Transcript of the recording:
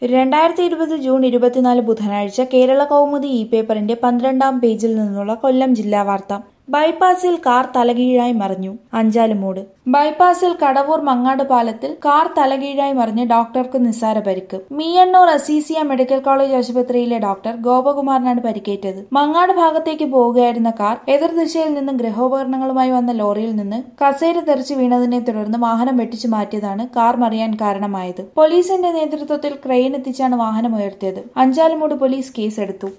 രണ്ടായിരത്തി ഇരുപത് ജൂൺ ഇരുപത്തിനാല് ബുധനാഴ്ച കേരള കൗമുദി ഇ പേപ്പറിന്റെ പന്ത്രണ്ടാം പേജിൽ നിന്നുള്ള കൊല്ലം ജില്ലാ വാർത്ത ബൈപ്പാസിൽ കാർ തലകീഴായി മറിഞ്ഞു അഞ്ചാലുമൂട് ബൈപ്പാസിൽ കടവൂർ മങ്ങാട് പാലത്തിൽ കാർ തലകീഴായി മറിഞ്ഞ് ഡോക്ടർക്ക് നിസ്സാര പരിക്ക് മീയണ്ണൂർ അസീസിയ മെഡിക്കൽ കോളേജ് ആശുപത്രിയിലെ ഡോക്ടർ ഗോപകുമാറിനാണ് പരിക്കേറ്റത് മങ്ങാട് ഭാഗത്തേക്ക് പോവുകയായിരുന്ന കാർ എതിർദിശയിൽ നിന്ന് ഗൃഹോപകരണങ്ങളുമായി വന്ന ലോറിയിൽ നിന്ന് കസേര തെറിച്ച് വീണതിനെ തുടർന്ന് വാഹനം വെട്ടിച്ചു മാറ്റിയതാണ് കാർ മറിയാൻ കാരണമായത് പോലീസിന്റെ നേതൃത്വത്തിൽ ക്രെയിൻ എത്തിച്ചാണ് വാഹനം ഉയർത്തിയത് അഞ്ചാലുമൂട് പോലീസ് കേസെടുത്തു